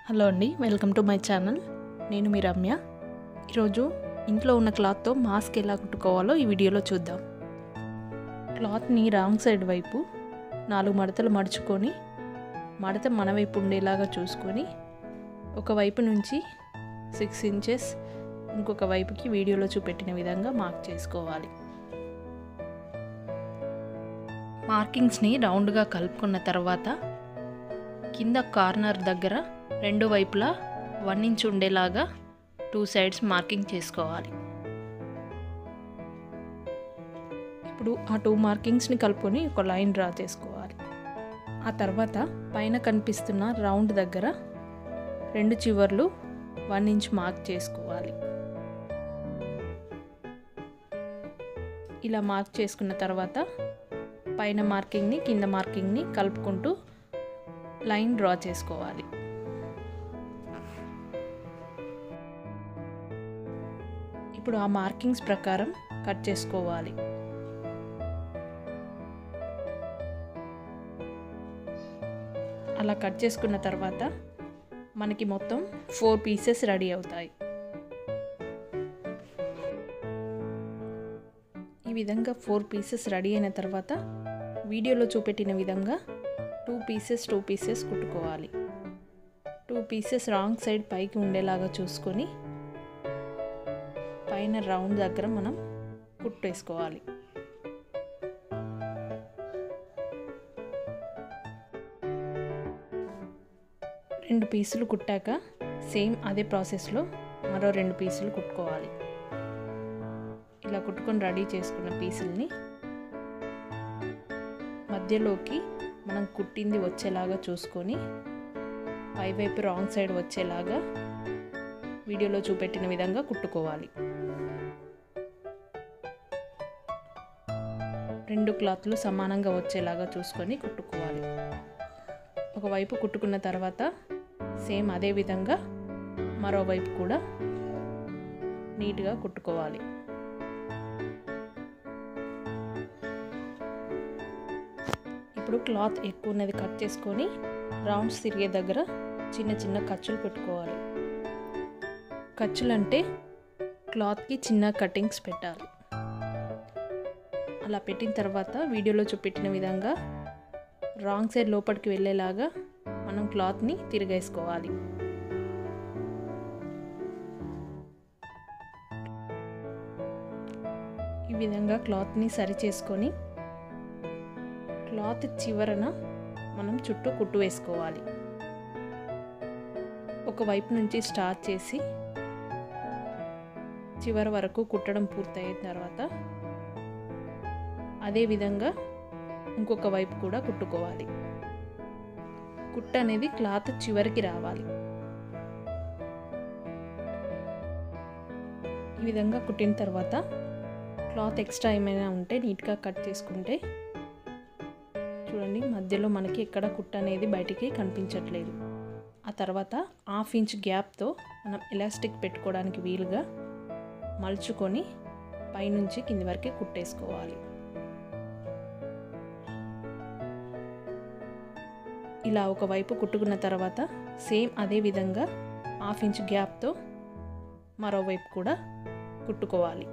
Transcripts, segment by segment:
hello అండి welcome to my channel నేను మీ రమ్య ఈరోజు ఇంట్లో ఉన్న క్లాత్తో మాస్క్ ఎలా కుట్టుకోవాలో ఈ వీడియోలో చూద్దాం క్లాత్ని రాంగ్ సైడ్ వైపు నాలుగు మడతలు మడుచుకొని మడత మన వైపు ఉండేలాగా చూసుకొని ఒక వైపు నుంచి సిక్స్ ఇంచెస్ ఇంకొక వైపుకి వీడియోలో చూపెట్టిన విధంగా మార్క్ చేసుకోవాలి మార్కింగ్స్ని రౌండ్గా కలుపుకున్న తర్వాత కింద కార్నర్ దగ్గర రెండు వైపులా వన్ ఇంచ్ ఉండేలాగా టూ సైడ్స్ మార్కింగ్ చేసుకోవాలి ఇప్పుడు ఆ టూ మార్కింగ్స్ని కలుపుకొని ఒక లైన్ డ్రా చేసుకోవాలి ఆ తర్వాత పైన కనిపిస్తున్న రౌండ్ దగ్గర రెండు చివర్లు వన్ ఇంచ్ మార్క్ చేసుకోవాలి ఇలా మార్క్ చేసుకున్న తర్వాత పైన మార్కింగ్ని కింద మార్కింగ్ని కలుపుకుంటూ లైన్ డ్రా చేసుకోవాలి ఇప్పుడు ఆ మార్కింగ్స్ ప్రకారం కట్ చేసుకోవాలి అలా కట్ చేసుకున్న తర్వాత మనకి మొత్తం ఫోర్ పీసెస్ రెడీ అవుతాయి ఈ విధంగా ఫోర్ పీసెస్ రెడీ అయిన తర్వాత వీడియోలో చూపెట్టిన విధంగా టూ పీసెస్ టూ పీసెస్ కుట్టుకోవాలి టూ పీసెస్ రాంగ్ సైడ్ పైకి ఉండేలాగా చూసుకొని పైన రౌండ్ దగ్గర మనం కుట్టేసుకోవాలి రెండు పీసులు కుట్టాక సేమ్ అదే ప్రాసెస్లో మరో రెండు పీసులు కుట్టుకోవాలి ఇలా కుట్టుకొని రెడీ చేసుకున్న పీసుల్ని మధ్యలోకి మనం కుట్టింది వచ్చేలాగా చూసుకొని పైవైపు రాంగ్ సైడ్ వచ్చేలాగా వీడియోలో చూపెట్టిన విధంగా కుట్టుకోవాలి రెండు క్లాత్లు సమానంగా వచ్చేలాగా చూసుకొని కుట్టుకోవాలి ఒకవైపు కుట్టుకున్న తర్వాత సేమ్ అదే విధంగా మరోవైపు కూడా నీట్గా కుట్టుకోవాలి ఇప్పుడు క్లాత్ ఎక్కువ ఉన్నది కట్ చేసుకొని రౌండ్స్ తిరిగే దగ్గర చిన్న చిన్న ఖర్చులు పెట్టుకోవాలి ఖర్చులు అంటే క్లాత్కి చిన్న కటింగ్స్ పెట్టాలి అలా పెట్టిన తర్వాత వీడియోలో చూపెట్టిన విధంగా రాంగ్ సైడ్ లోపలికి వెళ్ళేలాగా మనం క్లాత్ని తిరిగేసుకోవాలి ఈ విధంగా క్లాత్ని సరి చేసుకొని క్లాత్ చివరన మనం చుట్టూ కుట్టు వేసుకోవాలి ఒక వైపు నుంచి స్టార్ట్ చేసి చివరి వరకు కుట్టడం పూర్తయిన తర్వాత అదే విధంగా ఇంకొక వైపు కూడా కుట్టుకోవాలి కుట్ట అనేది క్లాత్ చివరికి రావాలి ఈ విధంగా కుట్టిన తర్వాత క్లాత్ ఎక్స్ట్రా ఏమైనా ఉంటే నీట్గా కట్ చేసుకుంటే చూడండి మధ్యలో మనకి ఎక్కడ కుట్ట అనేది బయటికి కనిపించట్లేదు ఆ తర్వాత హాఫ్ ఇంచ్ గ్యాప్తో మనం ఎలాస్టిక్ పెట్టుకోవడానికి వీలుగా మలుచుకొని పైనుంచి కింది వరకు కుట్టేసుకోవాలి ఇలా ఒకవైపు కుట్టుకున్న తర్వాత సేమ్ అదే విధంగా హాఫ్ ఇంచ్ గ్యాప్తో మరోవైపు కూడా కుట్టుకోవాలి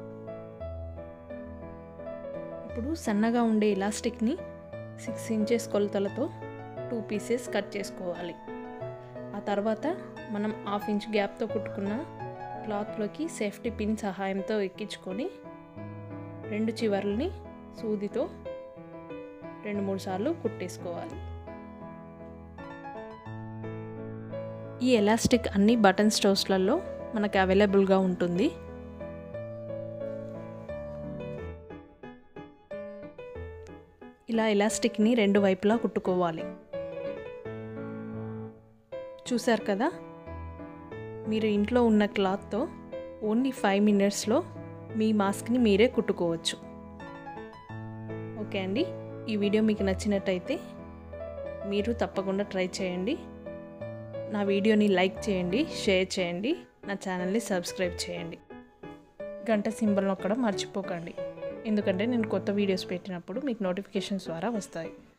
ఇప్పుడు సన్నగా ఉండే ఎలాస్టిక్ని సిక్స్ ఇంచెస్ కొలతలతో టూ పీసెస్ కట్ చేసుకోవాలి ఆ తర్వాత మనం హాఫ్ ఇంచ్ గ్యాప్తో కుట్టుకున్న క్లాత్లోకి సేఫ్టీ పిన్ సహాయంతో ఎక్కించుకొని రెండు చివర్లని సూదితో రెండు మూడు సార్లు కుట్టేసుకోవాలి ఈ ఎలాస్టిక్ అన్ని బటన్ స్టోవ్స్లలో మనకు అవైలబుల్గా ఉంటుంది ఇలా ఎలాస్టిక్ని రెండు వైపులా కుట్టుకోవాలి చూసారు కదా మీరు ఇంట్లో ఉన్న క్లాత్తో ఓన్లీ ఫైవ్ మినిట్స్లో మీ మాస్క్ని మీరే కుట్టుకోవచ్చు ఓకే అండి ఈ వీడియో మీకు నచ్చినట్టయితే మీరు తప్పకుండా ట్రై చేయండి నా వీడియోని లైక్ చేయండి షేర్ చేయండి నా ఛానల్ని సబ్స్క్రైబ్ చేయండి గంట సింబల్ నొక్కడం మర్చిపోకండి ఎందుకంటే నేను కొత్త వీడియోస్ పెట్టినప్పుడు మీకు నోటిఫికేషన్స్ ద్వారా వస్తాయి